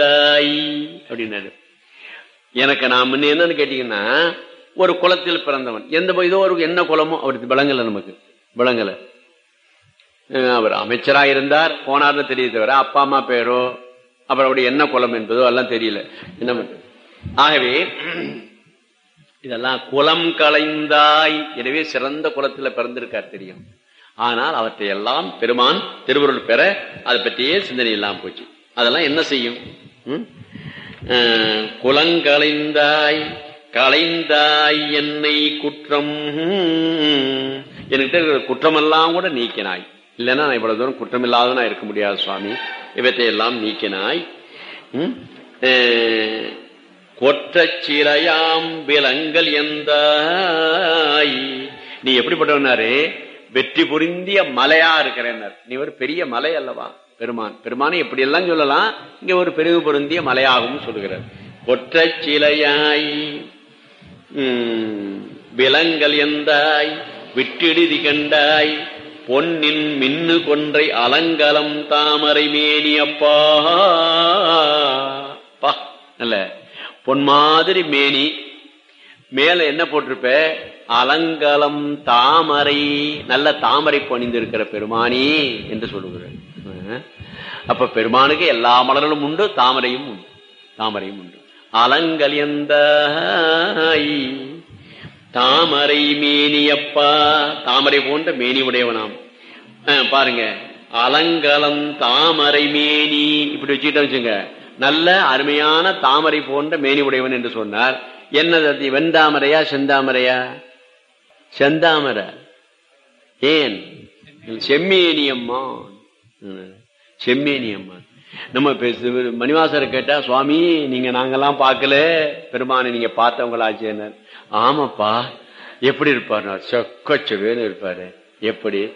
களைந்தாய் அப்படின்னாரு எனக்கு நான் முன்ன என்னன்னு கேட்டீங்கன்னா ஒரு குலத்தில் பிறந்தவன் எந்த இதோ ஒரு என்ன குலமோ அவருக்கு விளங்கல நமக்கு விளங்கல அஹ் அவர் அமைச்சரா இருந்தார் போனார்னு தெரிய தவிர அப்பா அம்மா பேரோ அப்புறம் அவருடைய என்ன குலம் என்பதோ எல்லாம் தெரியல என்ன பண்றது? ஆகவே இதெல்லாம் குலம் களைந்தாய் எனவே சிறந்த குலத்துல பிறந்திருக்கார் தெரியும் ஆனால் அவற்றை எல்லாம் பெருமான் திருவருள் பெற அதை பற்றியே சிந்தனை இல்லாம போச்சு அதெல்லாம் என்ன செய்யும் ம்? அஹ், குலங்களைந்தாய் களைந்தாய் என்னை குற்றம் என்கிட்ட இருக்கிற குற்றமெல்லாம் கூட நீக்கினாய் இல்லைன்னா நான் இவ்வளவு தூரம் குற்றமில்லாதவனா இருக்க முடியாது சுவாமி இவற்றை எல்லாம் நீக்கினாய் ம்? அஹ், கொற்றச் சிலையாம் விலங்கல் எந்தாய் நீ எப்படிப்பட்டவனாரு வெற்றி புரிந்திய மலையா இருக்கிறேன்னார் நீ ஒரு பெரிய மலை அல்லவா பெருமான் பெருமானை எப்படி எல்லாம் சொல்லலாம் இங்க ஒரு பெருகு பொருந்திய மலையாகவும் சொல்லுகிறார் கொற்றச் சிலையாய் உம், விலங்கல் எந்தாய் விட்டிடுதி கண்டாய் பொன்னின் மின்னு கொன்றை அலங்கலம் தாமரை மேனியப்பா பா நல்ல பொன் மாதிரி மேனி மேல என்ன போட்டிருப்ப அலங்கலம் தாமரை நல்ல தாமரை பணிந்திருக்கிற பெருமானி என்று சொல்லுகிறார் அஹ். அப்ப பெருமானுக்கு எல்லா மலர்களும் உண்டு தாமரையும் உண்டு தாமரையும் உண்டு அலங்கலியந்தாய் தாமரை மேனியப்பா தாமரை போன்ற மேனி உடையவனாம் அஹ், பாருங்க அலங்கலம் தாமரை மேனி இப்படி வச்சுக்கிட்ட வச்சுங்க நல்ல அருமையான தாமரை போன்ற மேனி உடையவன் என்று சொன்னார் என்னது அது வெண்தாமரையா செந்தாமரையா செந்தாமரை ஏன் செம்மேனியம்மான் செம்மேனியம்மான் நம்ம பேசு மணிவாசரை கேட்டா சுவாமி நீங்க நாங்கெல்லாம் பார்க்கல பெருமானை நீங்க பார்த்தவங்களாச்சேனர் ஆமாப்பா எப்படி இருப்பார் சொக்கச்சவேன்னு இருப்பாரு எப்படி